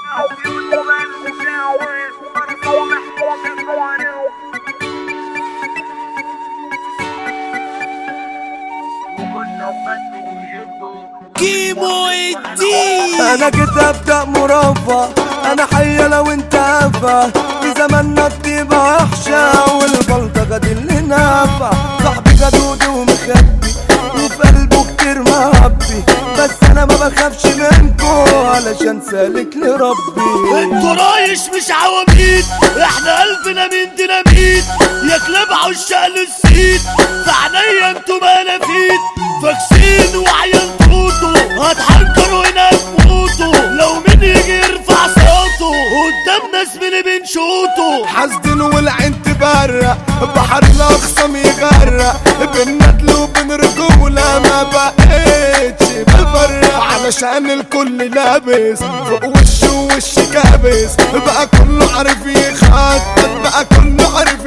كيمو الدين انا كنت ابدا مرفه انا حي لو انت هفه في زماننا الطيبه وحشه والبلطجه دي اللي نافع صاحبي جدود ومخبي وفي قلبه كتير محبي بس انا ما بخافش منكو علشان سالك لربي انتوا رايش مش عواميد احنا قلبنا من ديناميت يا كلاب عشاق للسيد في عينيا انتوا ملافيت فاكسين وعيال توتو هتحنكروا هنا تموتوا لو مين يجي يرفع صوته قدام ناس من اللي بنشوطه حسدن والعين تبرق بحر الاخصم يغرق بالندل وبين رجولة ما بقيتش بفرق علشان الكل لابس فوق وش وش كابس بقى كله عارف يخطط بقى كله عارف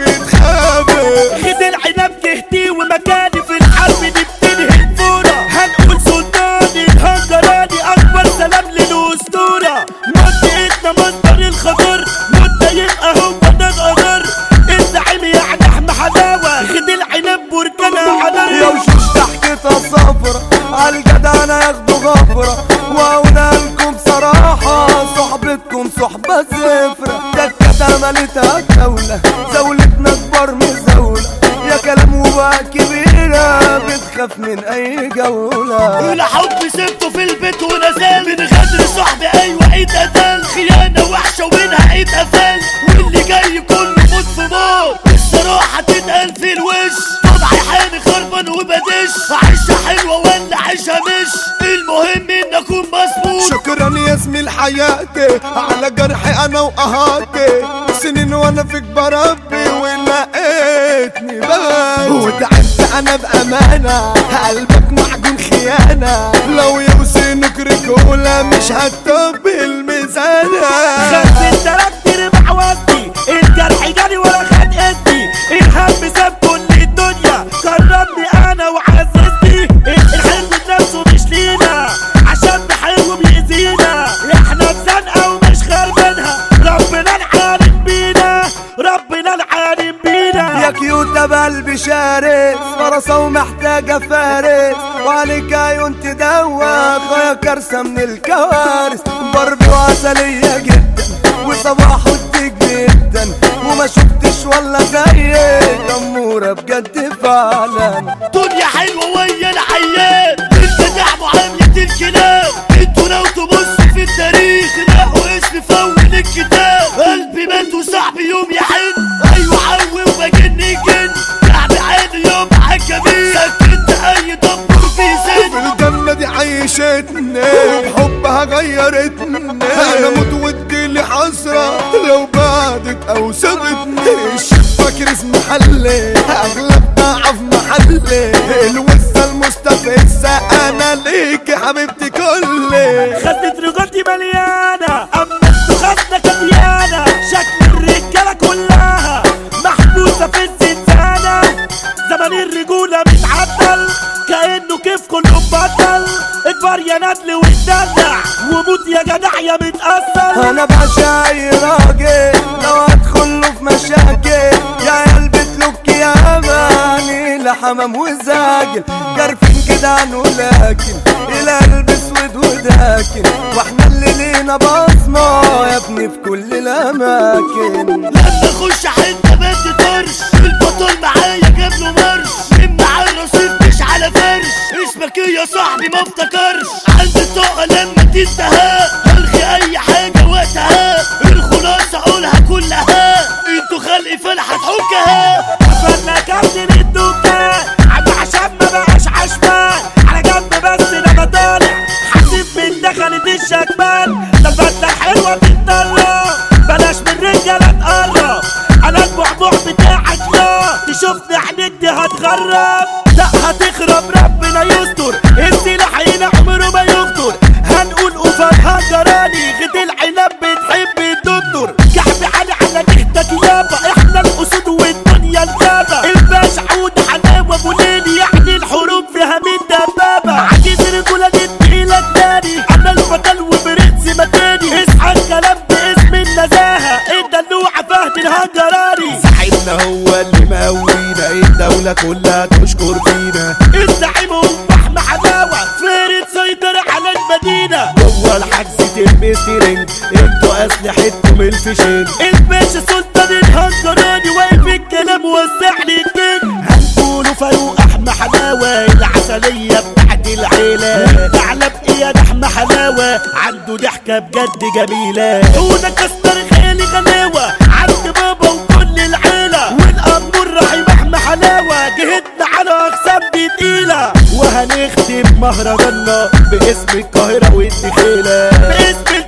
يتخابس خد العنب تهدي ومكاني في الحرب دي بتنهي الفورة هنقول سلطاني الهجراني أكبر سلام للأسطورة منطقتنا مصدر الخطر مدة يبقى هو ده القدر الزعيم يعني أحمى حلاوة خد العنب بركانها على يا وشوش ضحكتها صفرة عالجدع انا ياخدوا غفرة واقولها لكم صراحة صحبتكم صحبة زفرة دكة عملتها دولة زولتنا اكبر من زولة يا كلام وبقى كبيرة بتخاف من اي جولة الحب سبته في البيت ونزل من غدر صاحبي ايوه عيد قتل خيانه وحشه ومنها عيد قفل واللي جاي كله موت في موت الصراحه تتقال في الوش طبعي حامي خربان وبدش عيشه حلوه ولا عيشه مش المهم ان اكون مظبوط شكرا يا زميل حياتي على جرحي انا وقهاتي سنين وانا فيك بربي ولقيتني بس وتعبت انا بامانه قلبك معجون خيانه لو يوزنك رجوله مش هتطب الميزانه خمس تلات ارباع وقتي الجرح جري ولا خد قدي الهم ساب كل الدنيا كرمني انا وعززني الحلم نفسه مش لينا عشان بحلو بيأذينا احنا في زنقه ومش خاربينها ربنا العالم بينا ربنا العالم بينا يا كيوتة بقلبي شارس فرصة ومحتاجة فارس وعليك عيون تدوخ يا كارثة من الكوارث ضرب وعسلية جدا وصباح وديك جدا وما شفتش ولا زيك أمورة بجد فعلا دنيا حلوه ويا العيان انت دع معامله الكلاب انتوا لو تبصوا في التاريخ تلاقوا اسمي في اول الكتاب قلبي مات وصاحبي يوم يحن ايوه عوي وبجن جن لعب عادي يوم عالكبير سكت اي دبر في في سن الجنة دي عيشتني وبحبها غيرتني انا موت ودي حسرة لو بعدت او سابتني الشباك رسم محلي اغلب ضعف محلي الوزة المستفزة انا ليك يا حبيبتي كلي خدت رجولتي مليانة أما انتوا خدنا كديانة شكل الرجالة كلها محبوسة في الزنزانة زمن الرجولة متعدل كأنه كيف كله مبدل اكبر يا ندل واتدلع وموت يا جدع يا متأثر انا بعشق اي راجل لو ادخل له في مشاكل يا قلبي تلوك يا اماني لحمام وزاجل جارفين كده عنه لكن القلب اسود وداكن واحنا اللي لينا بصمة يا ابني في كل الاماكن لما اخش حته ما تطرش البطل معايا جاب له مرش من معاه الرصيف مش على فرش اسمك ايه يا صاحبي ما افتكرش عندي الطاقه لما تنتهى الغي اي حاجه وقتها الخلاصه اقولها كلها انتوا خلق فلحه تحكها قفلنا كابتن الدكان عم عشان ما بقاش عشمان على جنب بس لما طالع حاسب من دخلت الشكمان لفتة حلوة بتطلع بلاش من رجالة تقرب انا البعبع بتاعك لا تشوفني عينيك دي هتغرب لا هتخرب ربنا يستر السلاح هنا عمره ما يخطر هنقول قفل هجراني غد العنب بتحب الدكتور كعب علي على جهتك يابا احنا الاسود والدنيا الجابة الباشا عود حلاوة ابو ليل يعني الحروب فيها من دبابة عجيز رجولة دي تقيلة تاني انا البطل وبرنس مكاني اصحى الكلام بيسترنج انتوا اسلحتكم الفشنج الباشا سلطان الهجراني واقف الكلام وسع لي الجن هنقوله فاروق احمى حلاوه العسليه بتاعت العيله ثعلب اياد احمى حلاوه عنده ضحكه بجد جميله وده كسر خيالي غلاوه عند بابا وكل العيله والامور رحيم احمى حلاوه جهدنا على اقسام دي تقيله وهنختم مهرجاننا باسم القاهره والدخيله باسم